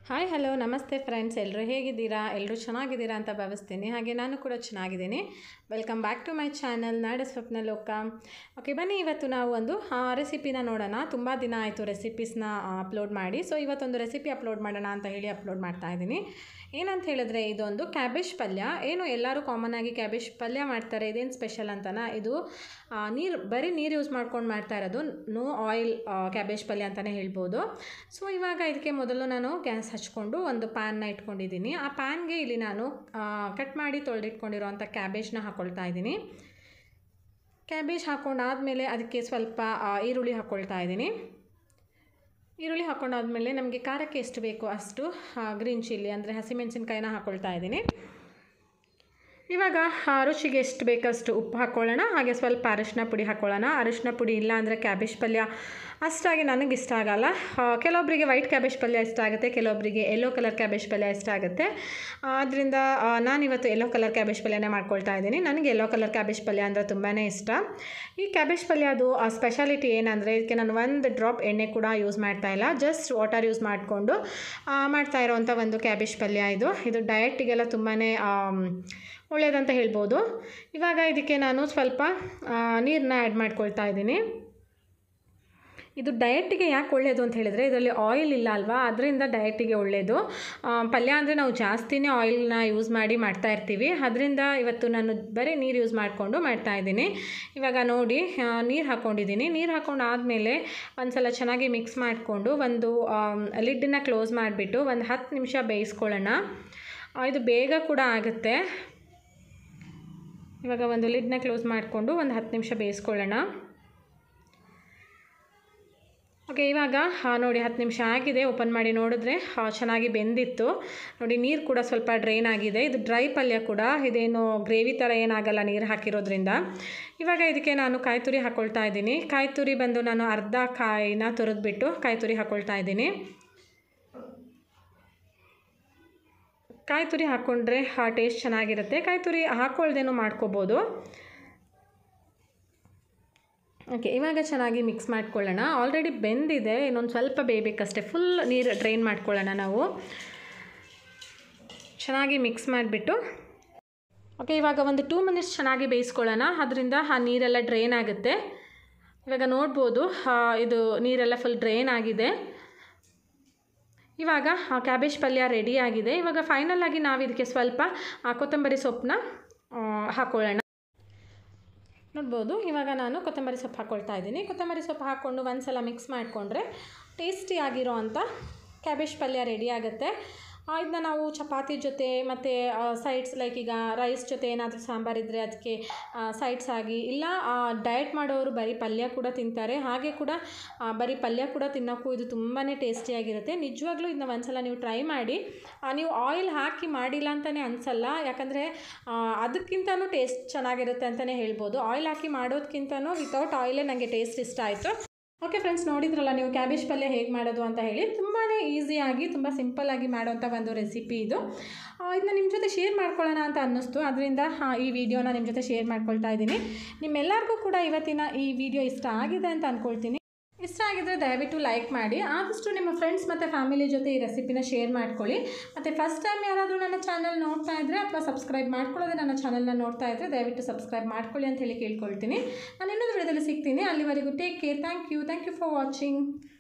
hi hello ನಮಸ್ತೆ friends ಎಲ್ಲರೂ ಹೇಗಿದ್ದೀರಾ ಎಲ್ಲರೂ ಚೆನ್ನಾಗಿದ್ದೀರಾ ಅಂತ ಭಾವಿಸ್ತೀನಿ ಹಾಗೆ ನಾನು ಕೂಡ ಚೆನ್ನಾಗಿದ್ದೀನಿ welcome back to my channel ನಾಡ ಸ್ವಪ್ನ ಲೋಕ ಓಕೆ ಬನ್ನಿ ಇವತ್ತು ನಾವು ಒಂದು ರೆಸಿಪಿನ ನೋಡೋಣ ತುಂಬ ದಿನ ಆಯಿತು ರೆಸಿಪೀಸ್ನ ಅಪ್ಲೋಡ್ ಮಾಡಿ ಸೊ ಇವತ್ತೊಂದು ರೆಸಿಪಿ ಅಪ್ಲೋಡ್ ಮಾಡೋಣ ಅಂತ ಹೇಳಿ ಅಪ್ಲೋಡ್ ಮಾಡ್ತಾ ಇದ್ದೀನಿ ಏನಂತ ಹೇಳಿದ್ರೆ ಇದೊಂದು ಕ್ಯಾಬೇಜ್ ಪಲ್ಯ ಏನು ಎಲ್ಲರೂ ಕಾಮನ್ ಆಗಿ ಕ್ಯಾಬೇಜ್ ಪಲ್ಯ ಮಾಡ್ತಾರೆ ಇದೇನು ಸ್ಪೆಷಲ್ ಅಂತನಾ ಇದು ನೀರು ಬರೀ ನೀರು ಯೂಸ್ ಮಾಡ್ಕೊಂಡು ಮಾಡ್ತಾ ಇರೋದು ನೋ ಆಯಿಲ್ ಕ್ಯಾಬೇಜ್ ಪಲ್ಯ ಅಂತಲೇ ಹೇಳ್ಬೋದು ಸೊ ಇವಾಗ ಇದಕ್ಕೆ ಮೊದಲು ನಾನು ಗ್ಯಾಸ್ ಹಚ್ಕೊಂಡು ಒಂದು ಪ್ಯಾನ್ನ ಇಟ್ಕೊಂಡಿದ್ದೀನಿ ಆ ಪ್ಯಾನ್ಗೆ ಇಲ್ಲಿ ನಾನು ಕಟ್ ಮಾಡಿ ತೊಳೆದಿಟ್ಕೊಂಡಿರೋವಂಥ ಕ್ಯಾಬೇಜ್ನ ಹಾಕ್ಕೊಳ್ತಾ ಇದ್ದೀನಿ ಕ್ಯಾಬೇಜ್ ಹಾಕ್ಕೊಂಡಾದಮೇಲೆ ಅದಕ್ಕೆ ಸ್ವಲ್ಪ ಆ, ಈರುಳ್ಳಿ ಹಾಕ್ಕೊಳ್ತಾ ಇದ್ದೀನಿ ಈರುಳ್ಳಿ ಹಾಕ್ಕೊಂಡಾದ್ಮೇಲೆ ನಮಗೆ ಖಾರಕ್ಕೆ ಎಷ್ಟು ಬೇಕೋ ಅಷ್ಟು ಗ್ರೀನ್ ಚಿಲ್ಲಿ ಅಂದರೆ ಹಸಿಮೆಣಸಿನ್ಕಾಯಿನ ಹಾಕ್ಕೊಳ್ತಾ ಇದ್ದೀನಿ ಇವಾಗ ಆ, ರುಚಿಗೆ ಎಷ್ಟು ಬೇಕಷ್ಟು ಉಪ್ಪು ಹಾಕ್ಕೊಳ್ಳೋಣ ಹಾಗೆ ಸ್ವಲ್ಪ ಅರಿಶಿನ ಪುಡಿ ಹಾಕ್ಕೊಳ್ಳೋಣ ಅರಿಶಿನ ಪುಡಿ ಇಲ್ಲ ಅಂದರೆ ಕ್ಯಾಬೇಜ್ ಪಲ್ಯ ಅಷ್ಟಾಗಿ ನನಗೆ ಇಷ್ಟ ಆಗಲ್ಲ ಆ, ಕೆಲವೊಬ್ಬರಿಗೆ ವೈಟ್ ಕ್ಯಾಬೇಜ್ ಪಲ್ಯ ಇಷ್ಟ ಆಗುತ್ತೆ ಕೆಲವೊಬ್ಬರಿಗೆ ಯೆಲ್ಲೋ ಕಲರ್ ಕ್ಯಾಬೇಜ್ ಪಲ್ಯ ಇಷ್ಟ ಆಗುತ್ತೆ ಆದ್ದರಿಂದ ನಾನಿವತ್ತು ಯೆಲ್ಲೋ ಕಲರ್ ಕ್ಯಾಬೇಜ್ ಪಲ್ಯನೇ ಮಾಡ್ಕೊಳ್ತಾ ಇದ್ದೀನಿ ನನಗೆ ಯೆಲ್ಲೋ ಕಲರ್ ಕ್ಯಾಬೇಜ್ ಪಲ್ಯ ಅಂದರೆ ತುಂಬಾ ಇಷ್ಟ ಈ ಕ್ಯಾಬೇಜ್ ಪಲ್ಯ ಅದು ಆ ಸ್ಪೆಷಾಲಿಟಿ ಏನಂದರೆ ಇದಕ್ಕೆ ನಾನು ಒಂದು ಡ್ರಾಪ್ ಎಣ್ಣೆ ಕೂಡ ಯೂಸ್ ಮಾಡ್ತಾ ಇಲ್ಲ ಜಸ್ಟ್ ವಾಟರ್ ಯೂಸ್ ಮಾಡಿಕೊಂಡು ಮಾಡ್ತಾ ಇರೋವಂಥ ಒಂದು ಕ್ಯಾಬೇಜ್ ಪಲ್ಯ ಇದು ಇದು ಡಯಟಿಗೆಲ್ಲ ತುಂಬಾ ಒಳ್ಳೆಯದಂತ ಹೇಳ್ಬೋದು ಇವಾಗ ಇದಕ್ಕೆ ನಾನು ಸ್ವಲ್ಪ ನೀರನ್ನ ಆ್ಯಡ್ ಮಾಡ್ಕೊಳ್ತಾ ಇದ್ದೀನಿ ಇದು ಡಯಟಿಗೆ ಯಾಕೆ ಒಳ್ಳೆಯದು ಅಂತ ಹೇಳಿದರೆ ಇದರಲ್ಲಿ ಆಯಿಲ್ ಇಲ್ಲ ಅಲ್ವಾ ಅದರಿಂದ ಡಯಟಿಗೆ ಒಳ್ಳೆಯದು ಆ, ಪಲ್ಯ ಅಂದರೆ ನಾವು ಜಾಸ್ತಿನೇ ಆಯಿಲ್ನ ಯೂಸ್ ಮಾಡಿ ಮಾಡ್ತಾ ಇರ್ತೀವಿ ಅದರಿಂದ ಇವತ್ತು ನಾನು ಬರೀ ನೀರು ಯೂಸ್ ಮಾಡಿಕೊಂಡು ಮಾಡ್ತಾ ಇದ್ದೀನಿ ಇವಾಗ ನೋಡಿ ನೀರು ಹಾಕ್ಕೊಂಡಿದ್ದೀನಿ ನೀರು ಹಾಕ್ಕೊಂಡು ಆದಮೇಲೆ ಒಂದು ಸಲ ಚೆನ್ನಾಗಿ ಮಿಕ್ಸ್ ಮಾಡಿಕೊಂಡು ಒಂದು ಲಿಡ್ಡನ್ನ ಕ್ಲೋಸ್ ಮಾಡಿಬಿಟ್ಟು ಒಂದು ಹತ್ತು ನಿಮಿಷ ಬೇಯಿಸ್ಕೊಳ್ಳೋಣ ಆ, ಇದು ಬೇಗ ಕೂಡ ಆಗುತ್ತೆ ಇವಾಗ ಒಂದು ಲಿಡ್ನ ಕ್ಲೋಸ್ ಮಾಡಿಕೊಂಡು ಒಂದು ಹತ್ತು ನಿಮಿಷ ಬೇಯಿಸ್ಕೊಳ್ಳೋಣ ಓಕೆ ಇವಾಗ ಆ, ನೋಡಿ ಹತ್ತು ನಿಮಿಷ ಆಗಿದೆ ಓಪನ್ ಮಾಡಿ ನೋಡಿದ್ರೆ ಆ, ಚೆನ್ನಾಗಿ ಬೆಂದಿತ್ತು ನೋಡಿ ನೀರು ಕೂಡ ಸ್ವಲ್ಪ ಡ್ರೈನ್ ಆಗಿದೆ ಇದು ಡ್ರೈ ಪಲ್ಯ ಕೂಡ ಇದೇನು ಗ್ರೇವಿ ಥರ ಏನಾಗಲ್ಲ ನೀರು ಹಾಕಿರೋದ್ರಿಂದ ಇವಾಗ ಇದಕ್ಕೆ ನಾನು ಕಾಯಿ ತುರಿ ಹಾಕ್ಕೊಳ್ತಾ ಇದ್ದೀನಿ ಕಾಯಿ ತುರಿ ಬಂದು ನಾನು ಅರ್ಧ ಕಾಯಿನ ತುರಿದ್ಬಿಟ್ಟು ಕಾಯಿ ತುರಿ ಹಾಕ್ಕೊಳ್ತಾ ಇದ್ದೀನಿ ಕಾಯಿ ತುರಿ ಹಾಕ್ಕೊಂಡ್ರೆ ಆ ಟೇಸ್ಟ್ ಚೆನ್ನಾಗಿರುತ್ತೆ ಕಾಯಿ ತುರಿ ಹಾಕ್ಕೊಳ್ದೇನೂ ಮಾಡ್ಕೋಬೋದು ಓಕೆ ಇವಾಗ ಚೆನ್ನಾಗಿ ಮಿಕ್ಸ್ ಮಾಡ್ಕೊಳ್ಳೋಣ ಆಲ್ರೆಡಿ ಬೆಂದಿದೆ ಇನ್ನೊಂದು ಸ್ವಲ್ಪ ಬೇಯಬೇಕಷ್ಟೇ ಫುಲ್ ನೀರು ಡ್ರೈನ್ ಮಾಡ್ಕೊಳ್ಳೋಣ ನಾವು ಚೆನ್ನಾಗಿ ಮಿಕ್ಸ್ ಮಾಡಿಬಿಟ್ಟು ಓಕೆ ಇವಾಗ ಒಂದು ಟೂ ಮಿನಿಟ್ಸ್ ಚೆನ್ನಾಗಿ ಬೇಯಿಸ್ಕೊಳ್ಳೋಣ ಅದರಿಂದ ಆ ನೀರೆಲ್ಲ ಡ್ರೈನ್ ಆಗುತ್ತೆ ಇವಾಗ ನೋಡ್ಬೋದು ಆ, ಇದು ನೀರೆಲ್ಲ ಫುಲ್ ಡ್ರೈನ್ ಆಗಿದೆ ಇವಾಗ ಆ ಕ್ಯಾಬೇಜ್ ಪಲ್ಯ ರೆಡಿ ಆಗಿದೆ ಇವಾಗ ಫೈನಲ್ ಆಗಿ ನಾವು ಇದಕ್ಕೆ ಸ್ವಲ್ಪ ಆ, ಕೊತ್ತಂಬರಿ ಸೊಪ್ಪನ್ನ ಆ, ಹಾಕ್ಕೊಳ್ಳೋಣ ನೋಡ್ಬೋದು ಇವಾಗ ನಾನು ಕೊತ್ತಂಬರಿ ಸೊಪ್ಪು ಹಾಕ್ಕೊಳ್ತಾ ಇದ್ದೀನಿ ಕೊತ್ತಂಬರಿ ಸೊಪ್ಪು ಹಾಕ್ಕೊಂಡು ಒಂದು ಸಲ ಮಿಕ್ಸ್ ಮಾಡಿಕೊಂಡ್ರೆ ಟೇಸ್ಟಿಯಾಗಿರೋ ಅಂಥ ಕ್ಯಾಬೇಜ್ ಪಲ್ಯ ರೆಡಿ ಆಗುತ್ತೆ ಇದನ್ನ ನಾವು ಚಪಾತಿ ಜೊತೆ ಮತ್ತು ಸೈಡ್ಸ್ ಲೈಕ್ ಈಗ ರೈಸ್ ಜೊತೆ ಏನಾದರೂ ಸಾಂಬಾರಿದ್ದರೆ ಅದಕ್ಕೆ ಸೈಡ್ಸ್ ಆಗಿ ಇಲ್ಲ ಡಯಟ್ ಮಾಡೋರು ಬರೀ ಪಲ್ಯ ಕೂಡ ತಿಂತಾರೆ ಹಾಗೆ ಕೂಡ ಆ, ಬರೀ ಪಲ್ಯ ಕೂಡ ತಿನ್ನೋಕ್ಕೂ ಇದು ತುಂಬಾ ಟೇಸ್ಟಿಯಾಗಿರುತ್ತೆ ನಿಜವಾಗ್ಲೂ ಇದನ್ನ ಒಂದ್ಸಲ ನೀವು ಟ್ರೈ ಮಾಡಿ ಆ, ನೀವು ಆಯಿಲ್ ಹಾಕಿ ಮಾಡಿಲ್ಲ ಅಂತಲೇ ಅನಿಸಲ್ಲ ಯಾಕಂದರೆ ಅದಕ್ಕಿಂತನೂ ಟೇಸ್ಟ್ ಚೆನ್ನಾಗಿರುತ್ತೆ ಅಂತಲೇ ಹೇಳ್ಬೋದು ಆಯಿಲ್ ಹಾಕಿ ಮಾಡೋದಕ್ಕಿಂತನೂ ವಿತೌಟ್ ಆಯಿಲೇ ನನಗೆ ಟೇಸ್ಟ್ ಇಷ್ಟ ಆಯಿತು ಓಕೆ ಫ್ರೆಂಡ್ಸ್ ನೋಡಿದ್ರಲ್ಲ ನೀವು ಕ್ಯಾಬೇಜ್ ಪಲ್ಯ ಹೇಗೆ ಮಾಡೋದು ಅಂತ ಹೇಳಿ ತುಂಬಾ ಈಸಿಯಾಗಿ ತುಂಬ ಸಿಂಪಲ್ಲಾಗಿ ಮಾಡೋವಂಥ ಒಂದು ರೆಸಿಪಿ ಇದು ಆ, ಇದನ್ನ ನಿಮ್ಮ ಜೊತೆ ಶೇರ್ ಮಾಡ್ಕೊಳ್ಳೋಣ ಅಂತ ಅನ್ನಿಸ್ತು ಅದರಿಂದ ಈ ವಿಡಿಯೋನ ನಿಮ್ಮ ಜೊತೆ ಶೇರ್ ಮಾಡ್ಕೊಳ್ತಾ ಇದ್ದೀನಿ ನಿಮ್ಮೆಲ್ಲರಿಗೂ ಕೂಡ ಇವತ್ತಿನ ಈ ವಿಡಿಯೋ ಇಷ್ಟ ಆಗಿದೆ ಅಂತ ಅಂದ್ಕೊಳ್ತೀನಿ ಇಷ್ಟ ಆಗಿದ್ರೆ ದಯವಿಟ್ಟು ಲೈಕ್ ಮಾಡಿ ಆದಷ್ಟು ನಿಮ್ಮ ಫ್ರೆಂಡ್ಸ್ ಮತ್ತು ಫ್ಯಾಮಿಲಿ ಜೊತೆ ಈ ರೆಸಿಪಿನ ಶೇರ್ ಮಾಡ್ಕೊಳ್ಳಿ ಮತ್ತು ಫಸ್ಟ್ ಟೈಮ್ ಯಾರಾದರೂ ನನ್ನ ಚಾನಲ್ ನೋಡ್ತಾ ಇದ್ದರೆ ಅಥವಾ ಸಬ್ಸ್ಕ್ರೈಬ್ ಮಾಡ್ಕೊಳ್ಳೋದೇ ನನ್ನ ಚಾನಲ್ನ ನೋಡ್ತಾ ಇದ್ದರೆ ದಯವಿಟ್ಟು ಸಬ್ಸ್ಕ್ರೈಬ್ ಮಾಡ್ಕೊಳ್ಳಿ ಅಂತ ಹೇಳಿ ಕೇಳ್ಕೊಳ್ತೀನಿ ನಾನು ಇನ್ನೊಂದು ವಿಡಿಯೋದಲ್ಲಿ ಸಿಗ್ತೀನಿ ಅಲ್ಲಿವರೆಗೂ take care thank you thank you for watching